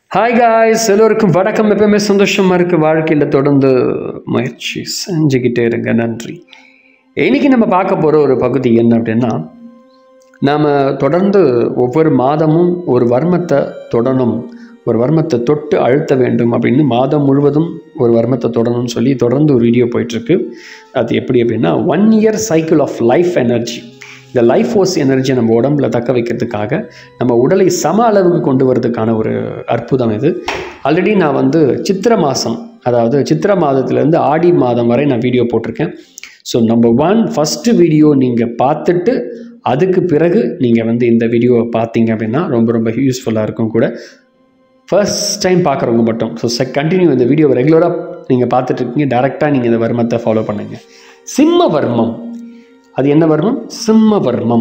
hi guys எல்லோருக்கும் வணக்கம் எப்பவுமே சந்தோஷமாக இருக்குது வாழ்க்கையில் தொடர்ந்து முயற்சி செஞ்சுக்கிட்டே இருங்க நன்றி இன்னைக்கு நம்ம பார்க்க போகிற ஒரு பகுதி என்ன அப்படின்னா நாம் தொடர்ந்து ஒவ்வொரு மாதமும் ஒரு வர்மத்தை தொடணும் ஒரு வர்மத்தை தொட்டு அழுத்த வேண்டும் அப்படின்னு மாதம் முழுவதும் ஒரு வர்மத்தை தொடணும்னு சொல்லி தொடர்ந்து ஒரு வீடியோ போயிட்டுருக்கு அது எப்படி அப்படின்னா one year cycle of life energy இந்த லைஃப் ஃபோர்ஸ் எனர்ஜியை நம்ம உடம்புல தக்க வைக்கிறதுக்காக நம்ம உடலை சம அளவுக்கு கொண்டு வரதுக்கான ஒரு அற்புதம் இது ஆல்ரெடி நான் வந்து சித்திர மாதம் அதாவது சித்திர மாதத்துலேருந்து ஆடி மாதம் வரை நான் வீடியோ போட்டிருக்கேன் so number one first video நீங்கள் பார்த்துட்டு அதுக்கு பிறகு நீங்கள் வந்து இந்த வீடியோவை பார்த்தீங்க அப்படின்னா ரொம்ப ரொம்ப யூஸ்ஃபுல்லாக இருக்கும் கூட ஃபர்ஸ்ட் டைம் பார்க்குறவங்க மட்டும் ஸோ செக் கண்டினியூ இந்த வீடியோவை ரெகுலராக நீங்கள் பார்த்துட்டு இருக்கீங்க டேரெக்டாக நீங்கள் இந்த வர்மத்தை ஃபாலோ பண்ணுங்கள் சிம்ம வர்மம் அது என்ன வர்மம் சிம்ம வர்மம்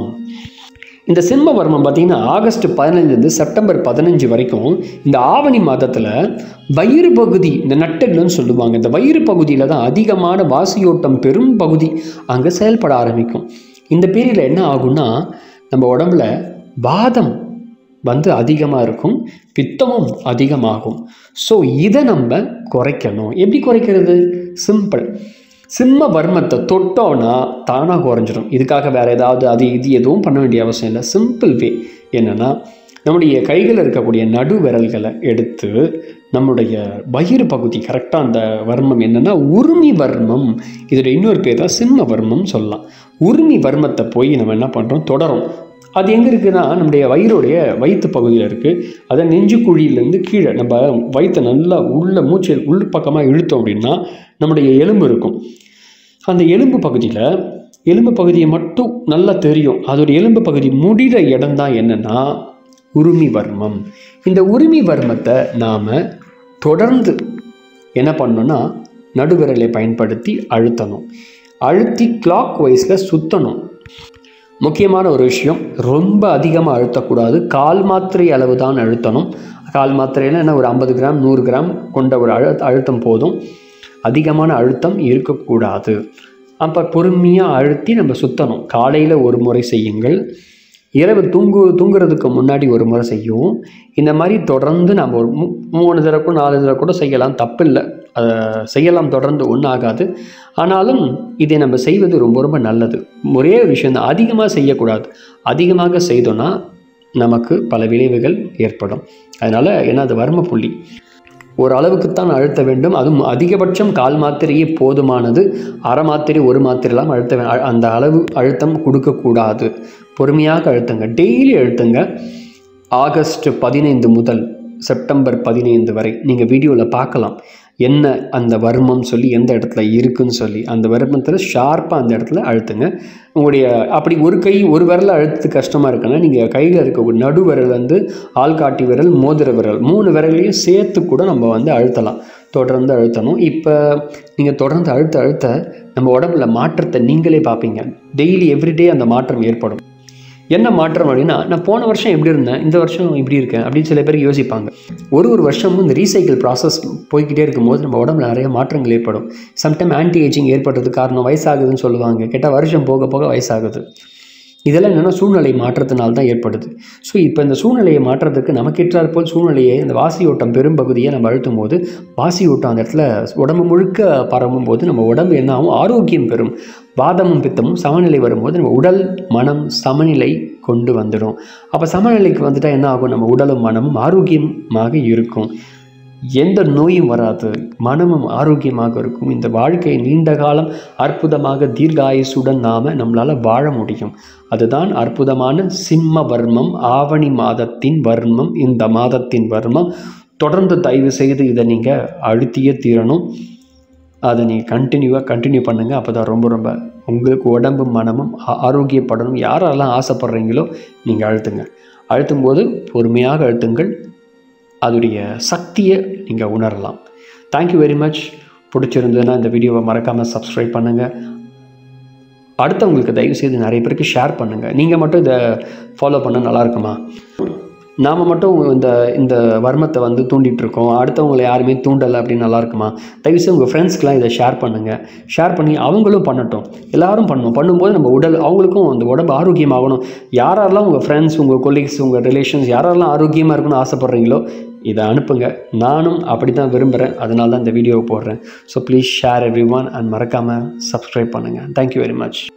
இந்த சிம்ம வர்மம் பார்த்தீங்கன்னா ஆகஸ்ட் பதினஞ்சுலேருந்து செப்டம்பர் பதினஞ்சு வரைக்கும் இந்த ஆவணி மாதத்தில் வயிறு பகுதி இந்த நட்டல்னு சொல்லுவாங்க இந்த வயிறு பகுதியில் தான் அதிகமான வாசியோட்டம் பெரும் பகுதி அங்கே செயல்பட ஆரம்பிக்கும் இந்த பீரியடில் என்ன ஆகும்னா நம்ம உடம்புல வாதம் வந்து அதிகமாக இருக்கும் பித்தமும் அதிகமாகும் ஸோ இதை நம்ம குறைக்கணும் எப்படி குறைக்கிறது சிம்பிள் சிம்ம வர்மத்தை தொட்டோன்னா தானாக குறைஞ்சிரும் இதுக்காக வேறு ஏதாவது அது இது எதுவும் பண்ண வேண்டிய அவசியம் இல்லை சிம்பிள் வே என்னென்னா நம்முடைய கைகளில் இருக்கக்கூடிய நடு விரல்களை எடுத்து நம்முடைய வயிறு பகுதி கரெக்டாக அந்த வர்மம் என்னென்னா உருமி வர்மம் இதோட இன்னொரு பேர் தான் சிம்ம வர்மம் சொல்லலாம் உருமி வர்மத்தை போய் நம்ம என்ன பண்ணுறோம் தொடரும் அது எங்கே இருக்குன்னா நம்முடைய வயிறுடைய வயிற்று பகுதியில் இருக்குது அதை நெஞ்சு குழியிலேருந்து கீழே நம்ம வயிற்றை நல்லா உள்ள மூச்சு உள் பக்கமாக இழுத்தோம் அப்படின்னா நம்முடைய எலும்பு இருக்கும் அந்த எலும்பு பகுதியில் எலும்பு பகுதியை மட்டும் நல்லா தெரியும் அதோட எலும்பு பகுதி முடிகிற இடம் தான் என்னென்னா உருமி வர்மம் இந்த உருமி வர்மத்தை நாம் தொடர்ந்து என்ன பண்ணணும்னா நடுவிரலை பயன்படுத்தி அழுத்தணும் அழுத்தி கிளாக் வைஸில் சுற்றணும் முக்கியமான ஒரு விஷயம் ரொம்ப அதிகமாக அழுத்தக்கூடாது கால் மாத்திரை அளவு தான் அழுத்தணும் கால் மாத்திரையில் என்ன ஒரு ஐம்பது கிராம் நூறு கிராம் கொண்ட ஒரு அழு அழுத்தம் போதும் அதிகமான அழுத்தம் இருக்கக்கூடாது அப்போ பொறுமையாக அழுத்தி நம்ம சுற்றணும் காலையில் ஒரு முறை செய்யுங்கள் இரவு தூங்கு தூங்குறதுக்கு முன்னாடி ஒரு முறை செய்யும் இந்த மாதிரி தொடர்ந்து நம்ம ஒரு மூ மூணு தடவை கூட நாலு தடவை கூட செய்யலாம் தப்பு இல்லை அதை செய்யலாம் தொடர்ந்து ஒன்றும் ஆகாது ஆனாலும் இதை நம்ம செய்வது ரொம்ப ரொம்ப நல்லது ஒரே ஒரு விஷயம் தான் அதிகமாக செய்யக்கூடாது அதிகமாக செய்தோன்னா நமக்கு பல விளைவுகள் ஏற்படும் அதனால் ஏன்னா அது வர்ம புள்ளி ஒரு அளவுக்குத்தான் அழுத்த வேண்டும் அதுவும் அதிகபட்சம் கால் மாத்திரையே போதுமானது அரை மாத்திரை ஒரு மாத்திரைலாம் அழுத்த வே- அந்த அளவு அழுத்தம் கொடுக்கக்கூடாது பொறுமையாக அழுத்துங்க டெய்லி அழுத்துங்க ஆகஸ்ட் பதினைந்து முதல் செப்டம்பர் பதினைந்து வரை நீங்கள் வீடியோவில் பார்க்கலாம் என்ன அந்த வர்மம் சொல்லி எந்த இடத்துல இருக்குன்னு சொல்லி அந்த வர்மத்தில் ஷார்ப்பாக அந்த இடத்துல அழுத்துங்க உங்களுடைய அப்படி ஒரு கை ஒரு விரல் அழுத்து கஷ்டமாக இருக்குன்னா நீங்கள் கையில் இருக்க நடு விரல் வந்து ஆள்காட்டி விரல் மோதிர விரல் மூணு விரலையும் சேர்த்து கூட நம்ம வந்து அழுத்தலாம் தொடர்ந்து அழுத்தணும் இப்போ நீங்கள் தொடர்ந்து அழுத்த அழுத்த நம்ம உடம்புல மாற்றத்தை நீங்களே பார்ப்பீங்க டெய்லி எவ்ரிடே அந்த மாற்றம் ஏற்படும் என்ன மாற்றம் அப்படின்னா நான் போன வருஷம் எப்படி இருந்தேன் இந்த வருஷம் இப்படி இருக்கேன் அப்படின்னு சில பேர் யோசிப்பாங்க ஒரு ஒரு வருஷமும் இந்த ரீசைக்கிள் ப்ராசஸ் போய்க்கிட்டே இருக்கும்போது நம்ம உடம்புல நிறைய மாற்றங்கள் ஏற்படும் சம்டைம் ஆன்டி ஏஜிங் ஏற்படுறதுக்கு காரணம் வயசாகுதுன்னு சொல்லுவாங்க கேட்டால் வருஷம் போக போக வயசாகுது இதெல்லாம் என்னென்னா சூழ்நிலை மாற்றத்தினால தான் ஏற்படுது ஸோ இப்போ இந்த சூழ்நிலையை மாற்றுறதுக்கு நமக்கேற்றாற் போல் சூழ்நிலையை இந்த வாசியோட்டம் பெரும்பகுதியை நம்ம அழுத்தும் போது வாசியோட்டம் அந்த இடத்துல உடம்பு முழுக்க பரவும் போது நம்ம உடம்பு என்ன ஆகும் ஆரோக்கியம் பெறும் வாதமும் பித்தமும் சமநிலை வரும்போது நம்ம உடல் மனம் சமநிலை கொண்டு வந்துடும் அப்போ சமநிலைக்கு வந்துட்டால் என்ன ஆகும் நம்ம உடலும் மனமும் ஆரோக்கியமாக இருக்கும் எந்த நோயும் வராது மனமும் ஆரோக்கியமாக இருக்கும் இந்த வாழ்க்கை நீண்ட காலம் அற்புதமாக தீர்காயுசுடன் நாம நம்மளால் வாழ முடியும் அதுதான் அற்புதமான சிம்ம வர்மம் ஆவணி மாதத்தின் வர்மம் இந்த மாதத்தின் வர்மம் தொடர்ந்து தயவு செய்து இதை நீங்கள் அழுத்தியே தீரணும் அதை நீங்கள் கண்டினியூவாக கண்டினியூ பண்ணுங்கள் அப்போ தான் ரொம்ப ரொம்ப உங்களுக்கு உடம்பு மனமும் ஆ- ஆரோக்கியப்படணும் யாரெல்லாம் ஆசைப்படுறீங்களோ நீங்கள் அழுத்துங்க அழுத்தும் போது பொறுமையாக அழுத்துங்கள் அதோடைய சக்தியை நீங்கள் உணரலாம் தேங்க்யூ வெரி மச் பிடிச்சிருந்ததுன்னா இந்த வீடியோவை மறக்காமல் சப்ஸ்கிரைப் பண்ணுங்கள் அடுத்தவங்களுக்கு தயவு செய்து நிறைய பேருக்கு ஷேர் பண்ணுங்கள் நீங்கள் மட்டும் இதை ஃபாலோ பண்ண நல்லா இருக்குமா நாம் மட்டும் இந்த இந்த வர்மத்தை வந்து தூண்டிட்டு இருக்கோம் அடுத்தவங்களை யாருமே தூண்டலை அப்படின்னு நல்லா இருக்குமா தயவுசெய்து உங்கள் ஃப்ரெண்ட்ஸ்க்கெலாம் இதை ஷேர் பண்ணுங்கள் ஷேர் பண்ணி அவங்களும் பண்ணட்டும் எல்லாரும் பண்ணணும் பண்ணும்போது நம்ம உடல் அவங்களுக்கும் அந்த உடம்பு ஆரோக்கியமாகணும் யாரெல்லாம் உங்கள் ஃப்ரெண்ட்ஸ் உங்கள் கொலீக்ஸ் உங்கள் ரிலேஷன்ஸ் யாரெல்லாம் ஆரோக்கியமாக இருக்கணும்னு ஆசைப்பட்றீங்களோ இதை அனுப்புங்க நானும் அப்படி தான் விரும்புகிறேன் அதனால தான் இந்த வீடியோவை போடுறேன் so please share everyone and மறக்காமல் சப்ஸ்கிரைப் பண்ணுங்கள் தேங்க்யூ வெரி மச்